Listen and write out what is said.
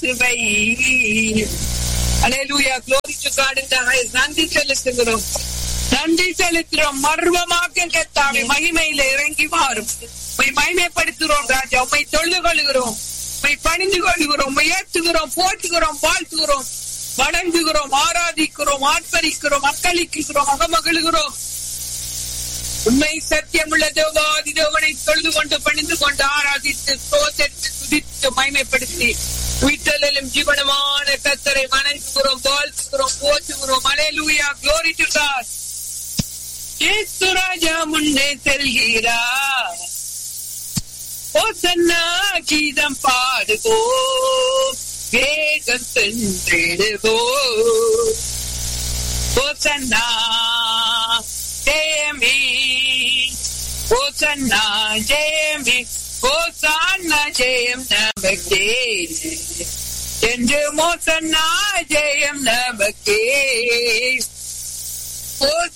கிருபை அலையலூயா glory to God in the highest. நன்றி செலுத்துகிறோம் நன்றி செலுத்துகிறோம் மர்வமாக கத்தாவை மகிமையில இறங்கி வாரும் உம்மை மகிமைப்படுத்துகிறோம் ராஜா உம்மை தொழுது கொள்கிறோம் உம்மை பணிந்து கொள்கிறோம் உம்மை ஏற்றுகிறோம் போற்றுகிறோம் வாழ்த்துகிறோம் வணங்குகிறோம் ஆராதிக்கிறோம் ஆர்ப்பரிக்கிறோம் அக்களிக்கிறோம் அகமகிழ்கிறோம் உண்மை சத்தியமுள்ள தேவாதி தேவனை தொழுது கொண்டு பணிந்து கொண்டு ஆராதித்து சோதரித்து துதித்து மகிமைப்படுத்தி உயிர்த்தலும் ஜீவனமான கத்தரை வணங்குகிறோம் வாழ்த்துகிறோம் போற்றுகிறோம் அலையலூயா glory to God இயேசு ராஜா முன்னே செல்கிறார் ஓசன்னா கீதம் பாடுகோ வேகம் சென்றிடுகோ ஓசன்னா ஜெயமே ஓசன்னா ஜெயமே ஓசன்னா ஜெயம் நமக்கே என்று மோசன்னா ஜெயம் நமக்கே